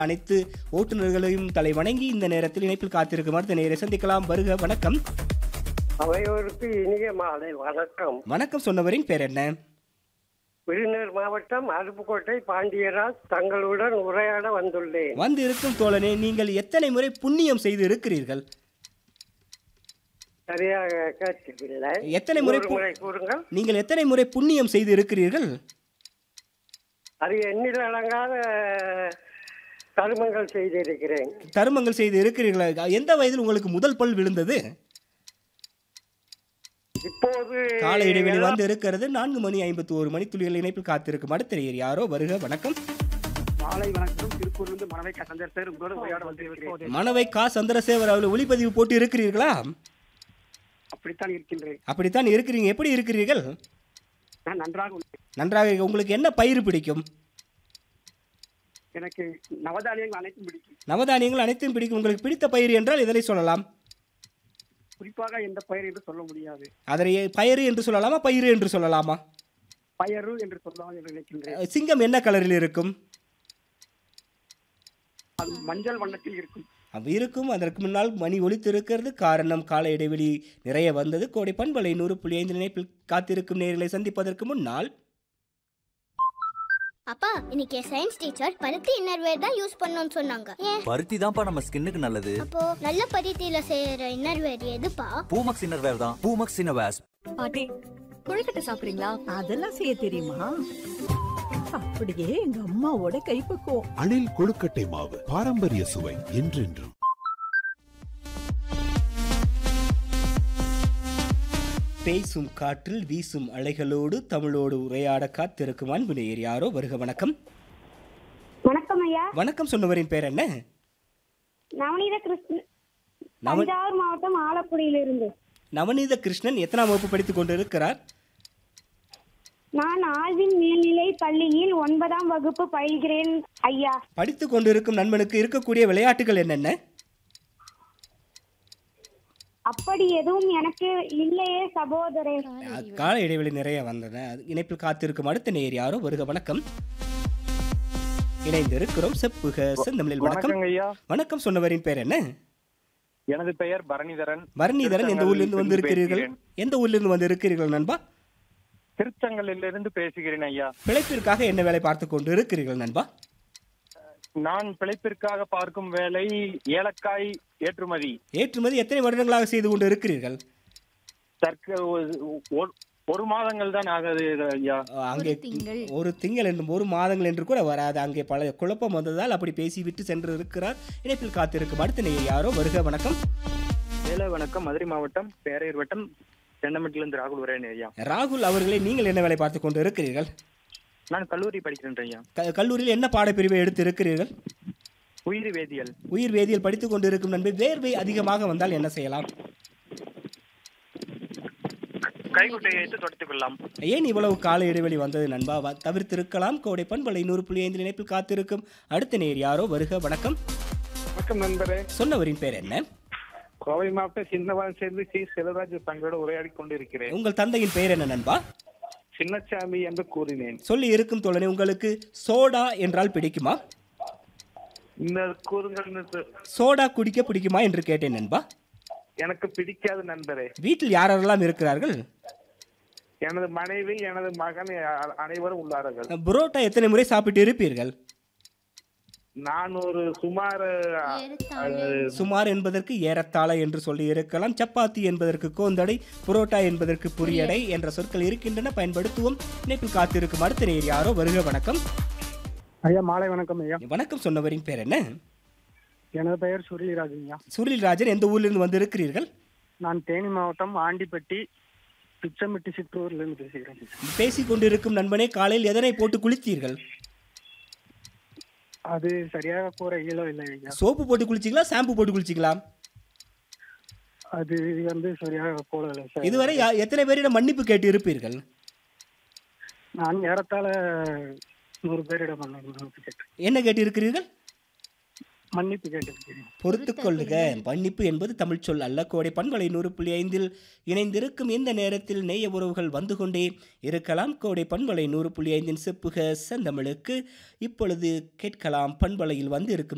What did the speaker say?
அனைத்து ஓட்டுநர்களையும் தலை வணங்கி இந்த நேரத்தில் இணைப்பில் காத்திருக்கும் அடுத்த நேரை சந்திக்கலாம் வருக வணக்கம் அவையோருக்கு இனிய மாலை வணக்கம் வணக்கம் சொன்னவரின் பேர் என்ன விருதுநகர் மாவட்டம் அருப்புக்கோட்டை பாண்டியராஜ் தங்களுடன் உரையாட வந்துள்ளேன் வந்து இருக்கும் தோழனே நீங்கள் எத்தனை முறை புண்ணியம் செய்து இருக்கிறீர்கள் சரியாக கேட்கவில்லை எத்தனை முறை ஒரு பு- முறை கூறுங்கள் நீங்கள் எத்தனை முறை புண்ணியம் செய்து இருக்கிறீர்கள் அது எண்ணில் அடங்காத கருமங்கள் செய்திருக்கிறேன் தருமங்கள் செய்து இருக்கிறீர்களா எந்த வயதில் உங்களுக்கு முதல் பல் விழுந்தது இப்போது கால இடைவெளி வந்து இருக்கிறது நான்கு மணி ஐம்பத்தி ஒரு மணி துளிகள் இணைப்பில் காத்திருக்கும் அடுத்த நேயர் யாரோ வருக வணக்கம் மாலை வணக்கம் திருப்பூர்லேருந்து மனவை கசந்தர் சார் உங்களோட உரையாட வந்திருக்கிறேன் மணவை கா சந்திரசேகர் அவர்கள் ஒளிப்பதிவு போட்டு இருக்கிறீர்களா அப்படித்தான் இருக்கின்றேன் அப்படித்தான் இருக்கிறீங்க எப்படி இருக்கிறீர்கள் நான் நன்றாக உள்ளேன் நன்றாக உங்களுக்கு என்ன பயிர் பிடிக்கும் எனக்கு நவதானியங்கள் அனைத்தும் பிடிக்கும் நவதானியங்கள் அனைத்தும் பிடிக்கும் உங்களுக்கு பிடித்த பயிர் என்றால் இதனை சொல்லலாம் குறிப்பாக எந்த பயிர் என்று சொல்ல முடியாது அதனை பயிறு என்று சொல்லலாமா பயிறு என்று சொல்லலாமா பயறு என்று சொல்லலாம் என்று நினைக்கின்றேன் அஹ், சிங்கம் என்ன கலரில் இருக்கும் அது மஞ்சள் வண்ணத்தில் இருக்கும் அவ் இருக்கும் அதற்கு முன்னால் மணி ஒலித்திருக்கிறது காரணம் கால இடைவெளி நிறைய வந்தது கோடை பண்பலை நூறு புள்ளி ஐந்து நினைப்பில் காத்திருக்கும் நேர்களை சந்திப்பதற்கு முன்னால் அப்பா இன்னைக்கு சயின்ஸ் டீச்சர் பருத்தி இன்னர்வேர் தான் யூஸ் பண்ணணும்னு சொன்னாங்க ஏன் பருத்தி தான்ப்பா நம்ம ஸ்கின்னுக்கு நல்லது அப்போ நல்ல பருத்தியில செய்யற இன்னர்வேர் எதுப்பா பூமக்ஸ் இன்னர்வேர் தான் பூமக்ஸ் இன்னர்வேர்ஸ் பாட்டி கொழுக்கட்டை சாப்பிடுறீங்களா அதெல்லாம் செய்ய தெரியுமா அப்படியே எங்க அம்மாவோட கைப்பக்குவம் அணில் கொழுக்கட்டை மாவு பாரம்பரிய சுவை என்றென்றும் பேசும் காற்றில் வீசும் அலைகளோடு தமிழோடு உரையாட காத்திருக்கும் அன்பு நேயர் யாரோ வருக வணக்கம் வணக்கம் ஐயா வணக்கம் சொன்னவரின் பேர் என்ன நவநீத கிருஷ்ணன் நவ தஞ்சாவூர் மாவட்டம் ஆலப்புழியிலிருந்து நவநீத கிருஷ்ணன் எத்தனாம் வகுப்பு படித்துக் கொண்டிருக்கிறார் நான் ஆழ்வின் மேல்நிலை பள்ளியில் ஒன்பதாம் வகுப்பு பயில்கிறேன் ஐயா படித்துக் கொண்டிருக்கும் நண்பனுக்கு இருக்கக்கூடிய விளையாட்டுகள் என்னென்ன அப்படி எதுவும் எனக்கு இல்லையே சகோதரே கால இடைவெளி நிறைய வந்தன அது இணைப்பில் காத்திருக்கும் அடுத்த நேயர் யாரோ வருக வணக்கம் இணைந்திருக்கிறோம் செப்புக செந்தமிழில் வணக்கம் வணக்கங்க ஐயா வணக்கம் சொன்னவரின் பேர் என்ன எனது பெயர் பரணிதரன் பரணிதரன் எந்த ஊர்ல இருந்து வந்து இருக்கிறீர்கள் எந்த ஊர்ல இருந்து வந்து இருக்கிறீர்கள் நண்பா திருச்சங்கலிலிருந்து பேசுகிறேன் ஐயா பிழைப்பிற்காக என்ன வேலை பார்த்து கொண்டு இருக்கிறீர்கள் நண்பா நான் பிழைப்பிற்காக பார்க்கும் வேலை ஏலக்காய் ஏற்றுமதி ஏற்றுமதி எத்தனை வருடங்களாக செய்து கொண்டு இருக்கிறீர்கள் தற்க ஒரு- ஒரு மாதங்கள் தான் ஆகுது ஐயா அங்கே ஒரு திங்கள் என்றும் ஒரு மாதங்கள் என்று கூட வராது அங்கே பல குழப்பம் வந்ததால் அப்படி பேசிவிட்டு சென்று இருக்கிறார் இணைப்பில் காத்திருக்கும் அடுத்த நேயர் யாரோ வருக வணக்கம் வேலை வணக்கம் மதுரை மாவட்டம் பேரையூர் வட்டம் சென்னமட்டிலிருந்து ராகுல் உரையன் ஐயா ராகுல் அவர்களை நீங்கள் என்ன வேலை பார்த்து கொண்டு இருக்கிறீர்கள் நான் கல்லூரி படிக்கிறேன் ஐயா க- கல்லூரியில் என்ன பாடப்பிரிவை எடுத்து இருக்கிறீர்கள் உயிர் வேதியியல் உயிர் வேதியியல் படித்துக் கொண்டிருக்கும் நண்பர் வேர்வை அதிகமாக வந்தால் என்ன செய்யலாம் கைகுட்டையை வைத்து தொடத்துக் கொள்ளலாம் ஏன் இவ்வளவு கால இடைவெளி வந்தது நண்பா வ- தவிர்த்திருக்கலாம் கோடை பண்பலை நூறு புள்ளி ஐந்து இணைப்பில் காத்திருக்கும் அடுத்த நேர் யாரோ வருக வணக்கம் வணக்கம் நண்பரே சொன்னவரின் பேர் என்ன கோவை மாவட்டம் சின்னவான் சேர்ந்து சி செல்வராஜ் தங்களோட உரையாடி கொண்டிருக்கிறேன் உங்கள் தந்தையின் பெயர் என்ன நண்பா சின்னசாமி என்று கூறினேன் சொல்லி இருக்கும் தோழனே உங்களுக்கு சோடா என்றால் பிடிக்குமா இந்த கூறுங்கள் சோடா குடிக்க பிடிக்குமா என்று கேட்டேன் நண்பா எனக்கு பிடிக்காத நண்பரே வீட்டில் யாரெல்லாம் இருக்கிறார்கள் எனது மனைவி எனது மகன் அனைவரும் உள்ளார்கள் புரோட்டா எத்தனை முறை சாப்பிட்டு இருப்பீர்கள் நான் ஒரு சுமார் சுமார் என்பதற்கு ஏறத்தாழ என்று சொல்லி இருக்கலாம் சப்பாத்தி என்பதற்கு கோந்தடை புரோட்டா என்பதற்கு புரியடை என்ற சொற்கள் இருக்கின்றன பயன்படுத்துவோம் இணைப்பில் காத்திருக்கும் அடுத்த நேர் யாரோ வருக வணக்கம் ஐயா மாலை வணக்கம் ஐயா வணக்கம் சொன்னவரின் பேர் என்ன எனது பெயர் சுருளிராஜ் ஐயா சுரில்ராஜன் எந்த ஊரிலிருந்து வந்திருக்கிறீர்கள் நான் தேனி மாவட்டம் ஆண்டிப்பட்டி பிச்சமிட்டி சிற்றூர்லேருந்து பேசுகிறேன் பேசிக் கொண்டிருக்கும் நண்பனே காலையில் எதனை போட்டு குளித்தீர்கள் அது சரியாக கூற இயலோ இல்லை ஐயா சோப்பு போட்டு குளிச்சிங்களா ஷாம்பு போட்டு குளிச்சிங்களா அது வந்து சரியாக போடலை சார் இதுவரை யா- எத்தனை பேரிடம் மன்னிப்பு கேட்டு இருப்பீர்கள் நான் ஏறத்தாழ நூறு பேரிடம் மன்னிப்பு கேட்டேன் என்ன கேட்டு இருக்கிறீர்கள் மன்னிப்பு கேட்டிருக்கிறேன் பொறுத்துக் கொள்ளுக மன்னிப்பு என்பது தமிழ் சொல் அல்ல கோடை பண்பலை நூறு புள்ளி ஐந்தில் இணைந்திருக்கும் இந்த நேரத்தில் நேய உறவுகள் வந்து கொண்டே இருக்கலாம் கோடை பண்பலை நூறு புள்ளி ஐந்தின் செப்புக செந்தமிழுக்கு இப்பொழுது கேட்கலாம் பண்பலையில் வந்து இருக்கும்